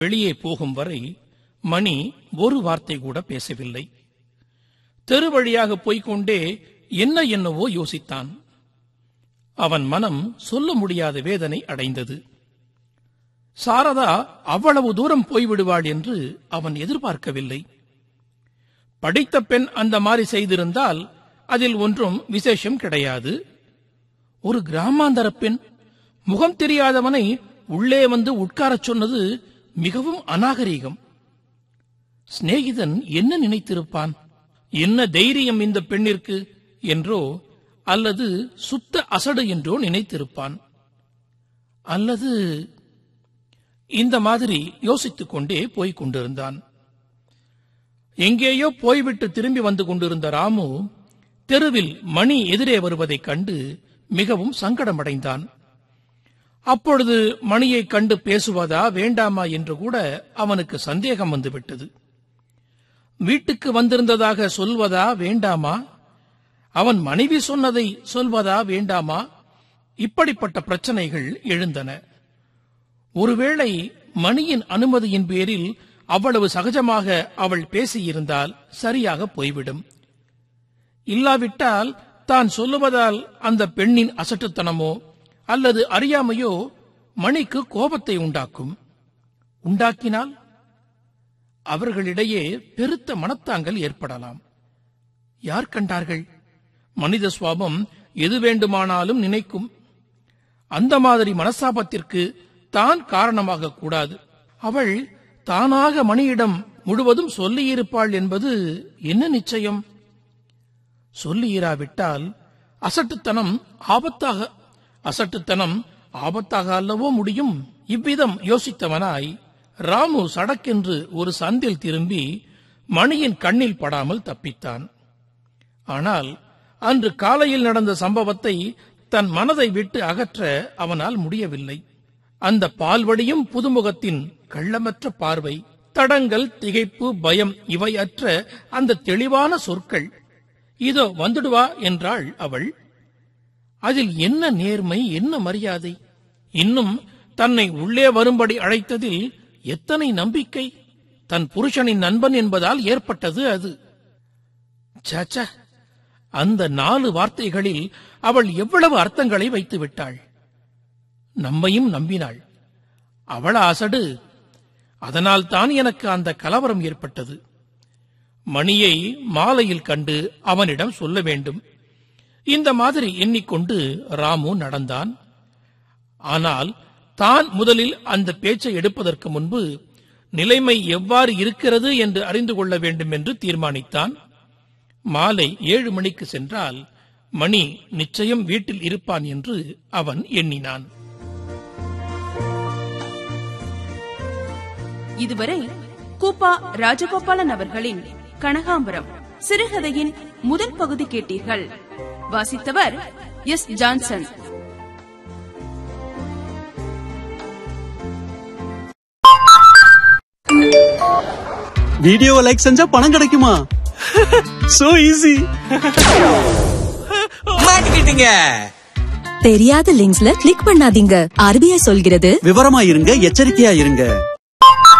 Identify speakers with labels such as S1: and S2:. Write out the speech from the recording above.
S1: வெளியே போகும் வரை மணி ஒரு வார்த்தை கூட பேசவில்லை தெரு வழியாக போய்க்கொண்டே என்ன என்னவோ யோசித்தான் அவன் மனம் சொல்ல முடியாத வேதனை அடைந்தது சாரதா அவ்வளவு தூரம் போய்விடுவாள் என்று அவன் எதிர்பார்க்கவில்லை படித்த பெண் அந்த மாதிரி செய்திருந்தால் அதில் ஒன்றும் விசேஷம் கிடையாது ஒரு கிராமாந்தர பெண் முகம் தெரியாதவனை உள்ளே வந்து உட்காரச் சொன்னது மிகவும் அநாகரீகம் சிநேகிதன் என்ன நினைத்திருப்பான் என்ன தைரியம் இந்த பெண்ணிற்கு என்றோ அல்லது சுத்த அசடு என்றோ நினைத்திருப்பான் அல்லது இந்த மாதிரி யோசித்துக் கொண்டே போய்க் கொண்டிருந்தான் எங்கேயோ போய்விட்டு திரும்பி வந்து கொண்டிருந்த ராமு தெருவில் மணி எதிரே வருவதைக் கண்டு மிகவும் சங்கடமடைந்தான் அப்பொழுது மணியைக் கண்டு பேசுவதா வேண்டாமா என்று கூட அவனுக்கு சந்தேகம் வந்துவிட்டது வீட்டுக்கு வந்திருந்ததாக சொல்வதா வேண்டாமா அவன் மனைவி சொன்னதை சொல்வதா வேண்டாமா இப்படிப்பட்ட பிரச்சனைகள் எழுந்தன ஒருவேளை மணியின் அனுமதியின் பேரில் அவ்வளவு சகஜமாக அவள் பேசியிருந்தால் சரியாக போய்விடும் இல்லாவிட்டால் தான் சொல்லுவதால் அந்த பெண்ணின் அசட்டுத்தனமோ அல்லது அறியாமையோ மணிக்கு கோபத்தை உண்டாக்கும் உண்டாக்கினால் அவர்களிடையே பெருத்த மனத்தாங்கல் ஏற்படலாம் யார் கண்டார்கள் மனித சுவாபம் எது வேண்டுமானாலும் நினைக்கும் அந்த மாதிரி மனசாபத்திற்கு தான் காரணமாக கூடாது அவள் தானாக மணியிடம் முழுவதும் சொல்லியிருப்பாள் என்பது என்ன நிச்சயம் சொல்லியிராவிட்டால் அசட்டுத்தனம் ஆபத்தாக அசட்டுத்தனம் ஆபத்தாக அல்லவோ முடியும் இவ்விதம் யோசித்தவனாய் ராமு சடக்கென்று ஒரு சந்தில் திரும்பி மணியின் கண்ணில் படாமல் தப்பித்தான் ஆனால் அன்று காலையில் நடந்த சம்பவத்தை தன் மனதை விட்டு அகற்ற அவனால் முடியவில்லை அந்த பால்வடியும் புதுமுகத்தின் கள்ளமற்ற பார்வை தடங்கள் திகைப்பு பயம் இவை அற்ற அந்த தெளிவான சொற்கள் இதோ வந்துடுவா என்றாள் அவள் அதில் என்ன நேர்மை என்ன மரியாதை இன்னும் தன்னை உள்ளே வரும்படி அழைத்ததில் எத்தனை நம்பிக்கை தன் புருஷனின் நண்பன் என்பதால் ஏற்பட்டது அது சச்ச அந்த நாலு வார்த்தைகளில் அவள் எவ்வளவு அர்த்தங்களை வைத்து விட்டாள் நம்மையும் நம்பினாள் அவள அசடு அதனால் தான் எனக்கு அந்த கலவரம் ஏற்பட்டது மணியை மாலையில் கண்டு அவனிடம் சொல்ல வேண்டும் இந்த மாதிரி எண்ணிக்கொண்டு ராமு நடந்தான் ஆனால் தான் முதலில் அந்த பேச்சை எடுப்பதற்கு முன்பு நிலைமை எவ்வாறு இருக்கிறது என்று அறிந்து கொள்ள வேண்டும் என்று தீர்மானித்தான் மாலை ஏழு மணிக்கு சென்றால் மணி நிச்சயம் வீட்டில் இருப்பான் என்று அவன் எண்ணினான்
S2: இதுவரை கூப்பா ராஜகோபாலன் அவர்களின் கனகாம்பரம் சிறுகதையின் முதல் பகுதி கேட்டீர்கள் வாசித்தவர் எஸ் ஜான்சன்
S3: வீடியோவை லைக் செஞ்சா பணம் கிடைக்குமா சோ ஈஸி
S4: மாட்டிக்கிட்டீங்க
S5: தெரியாத லிங்க்ஸ்ல கிளிக் பண்ணாதீங்க ஆர்பிஐ சொல்கிறது
S3: விவரமா இருங்க எச்சரிக்கையா இருங்க